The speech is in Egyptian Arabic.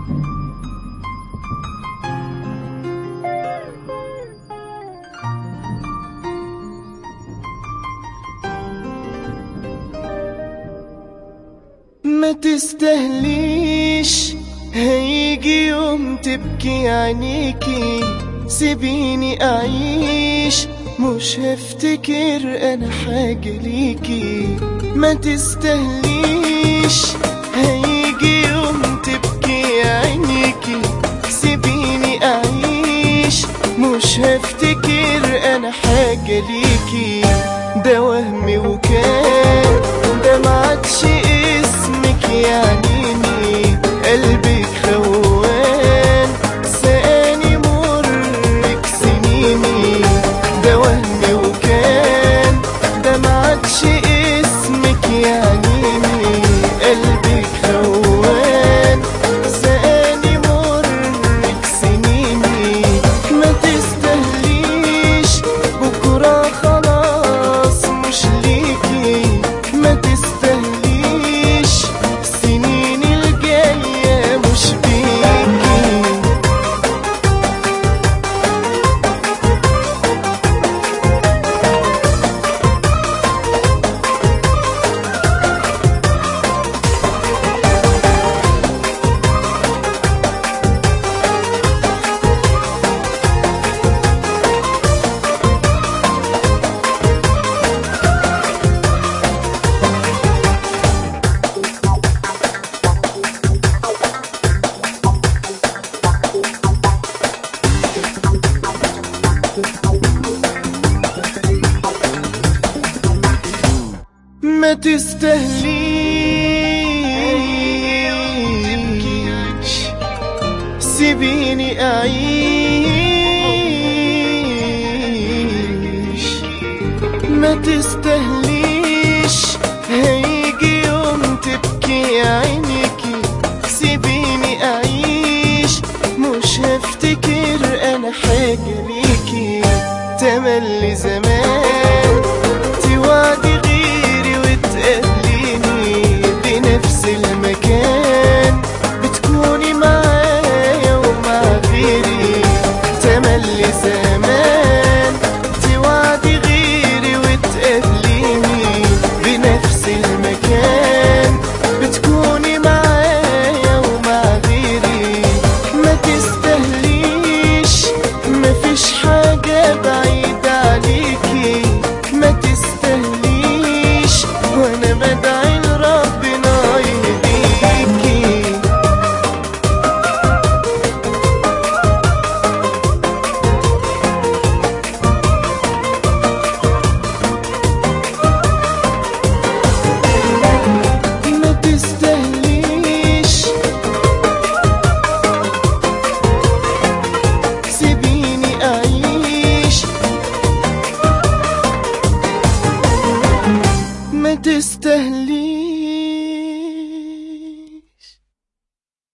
ما تستهليش هيجي يوم تبكي عينيكي سيبيني أعيش مش هفتكر أنا حاجة ليكي ما تستهليش هيجي يوم تبكي عينيكي سيبيني أعيش مش هفتكر أنا حاجة ليكي ده وهمي وكان ده معادش اسمك يعنيني قلبك خوان سقاني مرك سنيني ده وهمي وكان ده معادش اسمك يعنيني قلبك خوان سقاني مرك سنيني ما تستهليش بكرة خلاص مش ليكي ما تستهليش السنين الجاية مش بيكي ما تستهليش سيبيني أعيش ما تستهليش